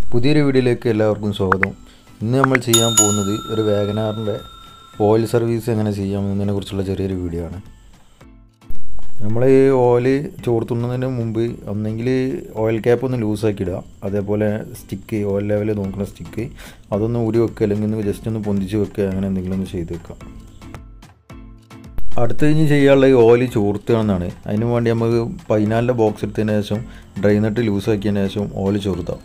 പുതിയൊരു വീഡിയോയിലേക്ക് എല്ലാവർക്കും സ്വാഗതം ഇന്ന് നമ്മൾ ചെയ്യാൻ പോകുന്നത് ഒരു വാഗനാറിൻ്റെ ഓയിൽ സർവീസ് എങ്ങനെ ചെയ്യാമെന്നതിനെ കുറിച്ചുള്ള ചെറിയൊരു വീഡിയോ ആണ് നമ്മൾ ഈ ഓയിൽ ചോർത്തുന്നതിന് മുമ്പ് ഒന്നെങ്കിൽ ഓയിൽ ക്യാപ്പ് ഒന്ന് ലൂസാക്കി ഇടുക അതേപോലെ സ്റ്റിക്ക് ഓയിൽ ലെവൽ നോക്കുന്ന സ്റ്റിക്ക് അതൊന്ന് ഊരി വെക്കുക അല്ലെങ്കിൽ ഒന്ന് ജസ്റ്റ് ഒന്ന് പൊന്തിച്ച് വെക്കുക അങ്ങനെ എന്തെങ്കിലും ഒന്ന് ചെയ്ത് വെക്കുക അടുത്ത് കഴിഞ്ഞ് ചെയ്യാനുള്ള ഈ ഓയിൽ ചോർത്തുകയെന്നാണ് അതിന് വേണ്ടി നമുക്ക് പതിനാലിൻ്റെ ബോക്സ് എടുത്തതിന് ശേഷം ഡ്രൈനട്ട് ലൂസാക്കിയതിന് ശേഷം ഓയിൽ ചോർത്താം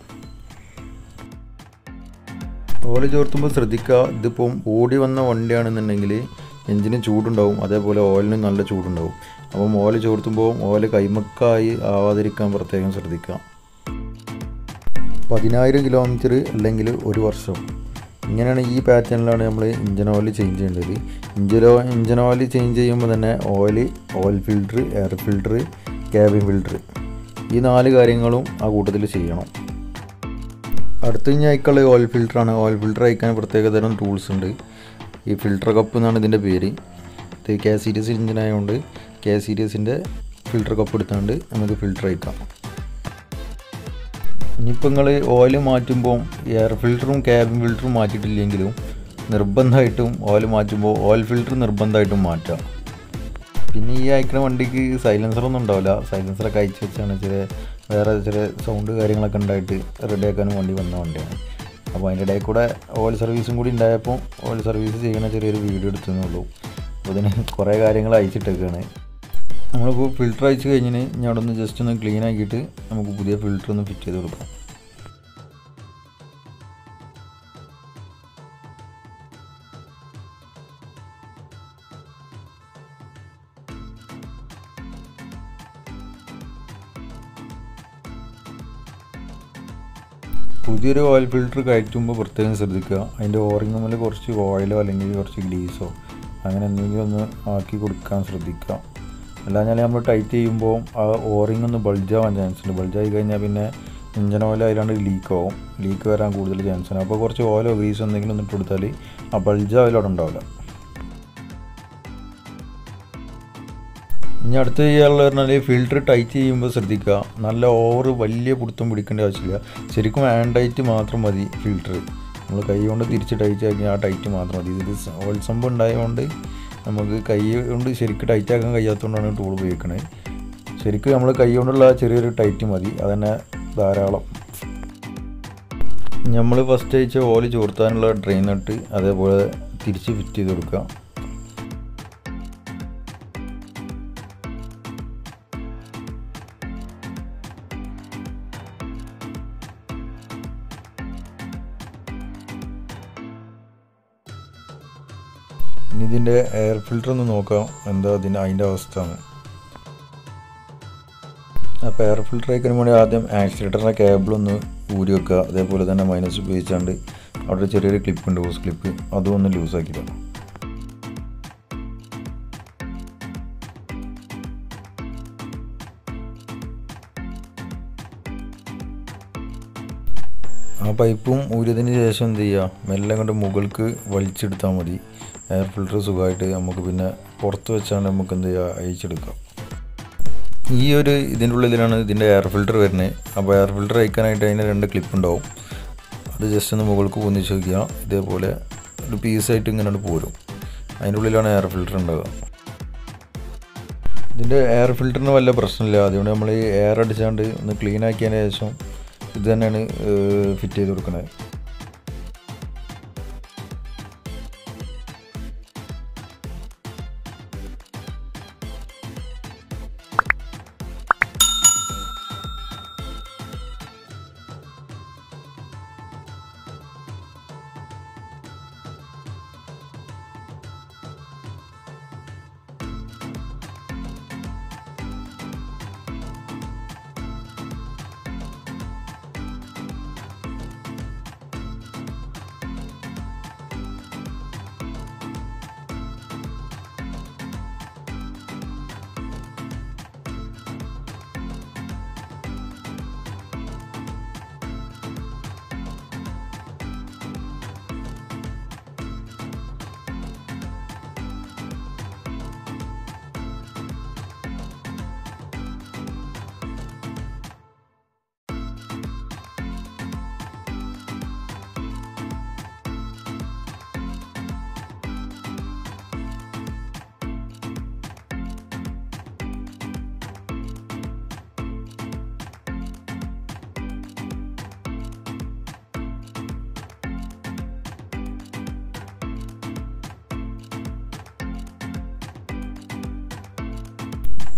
ഓയിൽ ചോർത്തുമ്പോൾ ശ്രദ്ധിക്കുക ഇതിപ്പം ഓടി വന്ന വണ്ടിയാണെന്നുണ്ടെങ്കിൽ എഞ്ചിന് ചൂടുണ്ടാവും അതേപോലെ ഓയിലിന് നല്ല ചൂടുണ്ടാവും അപ്പം ഓയിൽ ചോർത്തുമ്പോൾ ഓയിൽ കൈമക്കായി ആവാതിരിക്കാൻ പ്രത്യേകം ശ്രദ്ധിക്കുക പതിനായിരം കിലോമീറ്റർ അല്ലെങ്കിൽ ഒരു വർഷം ഇങ്ങനെയാണ് ഈ പാറ്റേണിലാണ് നമ്മൾ ഇഞ്ചൻ ഓയിൽ ചേഞ്ച് ചെയ്യേണ്ടത് ഇഞ്ചൻ ഓ ഇഞ്ചൻ ഓയിൽ ചേഞ്ച് ചെയ്യുമ്പോൾ തന്നെ oil oil filter air filter cabin filter ഈ നാല് കാര്യങ്ങളും ആ കൂട്ടത്തിൽ ചെയ്യണം അടുത്ത് കഴിഞ്ഞാൽ അയക്കുള്ള ഓയിൽ ഫിൽറ്ററാണ് ഓയിൽ ഫിൽറ്റർ അയക്കാൻ പ്രത്യേകതരം ടൂൾസ് ഉണ്ട് ഈ ഫിൽറ്റർ കപ്പ് എന്നാണ് ഇതിൻ്റെ പേര് ഇത് കെ സീരീസ് എഞ്ചിൻ ആയതുകൊണ്ട് കെ സീരീസിൻ്റെ ഫിൽറ്റർ കപ്പ് എടുത്തുകൊണ്ട് നമുക്ക് ഫിൽറ്റർ അയക്കാം ഇനിയിപ്പോൾ നിങ്ങൾ ഓയിൽ മാറ്റുമ്പോൾ എയർ ഫിൽറ്ററും ക്യാബിൻ ഫിൽറ്ററും മാറ്റിയിട്ടില്ലെങ്കിലും നിർബന്ധമായിട്ടും ഓയിൽ മാറ്റുമ്പോൾ ഓയിൽ ഫിൽറ്റർ നിർബന്ധമായിട്ടും മാറ്റാം പിന്നെ ഈ അയക്കുന്ന വണ്ടിക്ക് സൈലൻസറൊന്നും ഉണ്ടാവില്ല സൈലൻസറൊക്കെ അയച്ചു വെച്ചാണ് ചെറിയ വേറെ ചെറിയ സൗണ്ട് കാര്യങ്ങളൊക്കെ ഉണ്ടായിട്ട് റെഡിയാക്കാനും വണ്ടി വന്ന വണ്ടിയാണ് അപ്പോൾ അതിൻ്റെ ഇടയിൽ കൂടെ ഓയിൽ സർവീസും കൂടി ഉണ്ടായപ്പോൾ ഓയിൽ സർവീസ് ചെയ്യുന്ന ചെറിയൊരു വീഡിയോ എടുത്തതെന്നുള്ളൂ അപ്പോൾ ഇതിന് കുറേ കാര്യങ്ങൾ അയച്ചിട്ടൊക്കെയാണ് നമ്മളിപ്പോൾ ഫിൽറ്റർ അയച്ചു കഴിഞ്ഞിന് ഞാൻ അവിടെ ഒന്ന് ജസ്റ്റ് ഒന്ന് ക്ലീൻ ആക്കിയിട്ട് നമുക്ക് പുതിയ ഫിൽറ്റർ ഒന്ന് ഫിറ്റ് ചെയ്ത് കൊടുക്കാം പുതിയൊരു ഓയിൽ ഫിൽറ്റർ കയറ്റുമ്പോൾ പ്രത്യേകം ശ്രദ്ധിക്കുക അതിൻ്റെ ഓറിങ് മുതൽ കുറച്ച് ഓയിലോ അല്ലെങ്കിൽ കുറച്ച് ഗ്രീസോ അങ്ങനെ എന്തെങ്കിലും ഒന്ന് ആക്കി കൊടുക്കാൻ ശ്രദ്ധിക്കുക അല്ലാഞ്ഞാൽ നമ്മൾ ടൈറ്റ് ചെയ്യുമ്പോൾ ആ ഓറിങ് ഒന്ന് ബൾജാവാൻ ചാൻസ് ഉണ്ട് ബൾജായി കഴിഞ്ഞാൽ പിന്നെ ഇഞ്ചൻ ഓയിൽ അതിലാണ്ട് ലീക്ക് ആവും ലീക്ക് വരാൻ കൂടുതൽ ചാൻസ് ഉണ്ട് അപ്പോൾ കുറച്ച് ഓയിലോ ഗ്രീസോ എന്തെങ്കിലും ഒന്ന് ഇട്ട് കൊടുത്താൽ ആ ബൾജ് ഓയിൽ അവിടെ ഉണ്ടാവില്ല ഇനി അടുത്ത് ചെയ്യാനുള്ള പറഞ്ഞാൽ ഫിൽറ്റർ ടൈറ്റ് ചെയ്യുമ്പോൾ ശ്രദ്ധിക്കുക നല്ല ഓവർ വലിയ പിടുത്തം പിടിക്കേണ്ട ആവശ്യമില്ല ശരിക്കും ഹാൻഡ് ടൈറ്റ് മാത്രം മതി ഫിൽറ്റർ നമ്മൾ കൈ കൊണ്ട് തിരിച്ച് ടൈറ്റ് ആക്കി ആ ടൈറ്റ് മാത്രം മതി ഇത് ഓയിൽ സംഭവം ഉണ്ടായതുകൊണ്ട് നമുക്ക് കൈ കൊണ്ട് ശരിക്കും ടൈറ്റ് ആക്കാൻ കഴിയാത്തതുകൊണ്ടാണ് ടൂൾ ഉപയോഗിക്കുന്നത് ശരിക്കും നമ്മൾ കൈ കൊണ്ടുള്ള ചെറിയൊരു ടൈറ്റ് മതി അതന്നെ ധാരാളം നമ്മൾ ഫസ്റ്റ് അയച്ച ഓയിൽ ചോർത്താനുള്ള ഡ്രെയിൻ നട്ട് അതേപോലെ തിരിച്ച് ഫിറ്റ് ചെയ്ത് കൊടുക്കുക ഇനി ഇതിൻ്റെ എയർ ഫിൽറ്റർ ഒന്ന് നോക്കാം എന്താ അതിൻ്റെ അതിൻ്റെ അവസ്ഥ ആണ് അപ്പോൾ എയർ ഫിൽറ്റർ അയക്കാൻ വേണ്ടി ആദ്യം ആക്സിലേറ്ററിൻ്റെ കേബിളൊന്ന് ഊരി വെക്കുക അതേപോലെ തന്നെ മൈനസ് ഉപയോഗിച്ചാണ്ട് അവിടെ ചെറിയൊരു ക്ലിപ്പ് ഉണ്ട് ഹോസ് ക്ലിപ്പ് അതും ഒന്ന് ലൂസാക്കിയിടുക ആ പൈപ്പും ഊരിയതിന് ശേഷം എന്ത് ചെയ്യുക മെല്ലെ കൊണ്ട് മുകൾക്ക് വലിച്ചെടുത്താൽ മതി എയർ ഫിൽറ്റർ സുഖമായിട്ട് നമുക്ക് പിന്നെ പുറത്ത് വെച്ചാണ് നമുക്ക് എന്ത് ചെയ്യുക അയച്ചെടുക്കാം ഈ ഒരു ഇതിൻ്റെ ഉള്ളിലാണ് ഇതിൻ്റെ എയർ ഫിൽറ്റർ വരുന്നത് അപ്പോൾ എയർ ഫിൽറ്റർ അയക്കാനായിട്ട് അതിന് രണ്ട് ക്ലിപ്പ് ഉണ്ടാവും അത് ജസ്റ്റ് ഒന്ന് മുകൾക്ക് പൊന്നിച്ച് വയ്ക്കുക ഇതേപോലെ ഒരു പീസായിട്ട് ഇങ്ങനെ പോരും അതിൻ്റെ ഉള്ളിലാണ് എയർ ഫിൽറ്റർ ഉണ്ടാവുക ഇതിൻ്റെ എയർ ഫിൽറ്ററിന് വല്ല പ്രശ്നമില്ല അതുകൊണ്ട് നമ്മൾ ഈ എയർ അടിച്ചാണ്ട് ഒന്ന് ക്ലീൻ ആക്കിയതിന് ശേഷം ഇത് തന്നെയാണ് ഫിറ്റ് ചെയ്ത് കൊടുക്കുന്നത്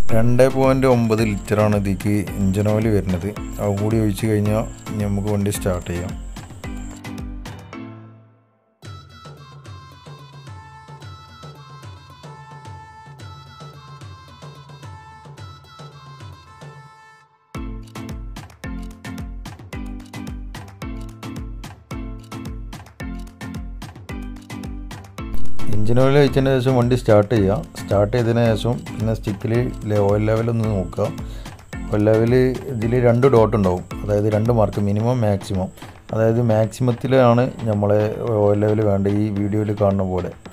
രണ്ട് പോയിൻറ്റ് ഒമ്പത് ലിറ്ററാണ് ഇതിക്ക് ഇഞ്ചൻ ഓയിൽ വരുന്നത് അതും കൂടി ഒഴിച്ച് കഴിഞ്ഞാൽ ഇനി നമുക്ക് വണ്ടി സ്റ്റാർട്ട് ചെയ്യാം എഞ്ചിൻ ഓയിൽ ഒഴിച്ചതിന് ശേഷം വണ്ടി സ്റ്റാർട്ട് ചെയ്യുക സ്റ്റാർട്ട് ചെയ്തതിന് ശേഷം പിന്നെ സ്റ്റിക്കിൽ ഓയിൽ ലെവൽ ഒന്ന് നോക്കുക ഓയിൽ ലെവൽ ഇതിൽ രണ്ട് ഡോട്ട് ഉണ്ടാവും അതായത് രണ്ട് മാർക്ക് മിനിമം മാക്സിമം അതായത് മാക്സിമത്തിലാണ് നമ്മളെ ഓയിൽ ലെവൽ വേണ്ട ഈ വീഡിയോയിൽ കാണുന്ന പോലെ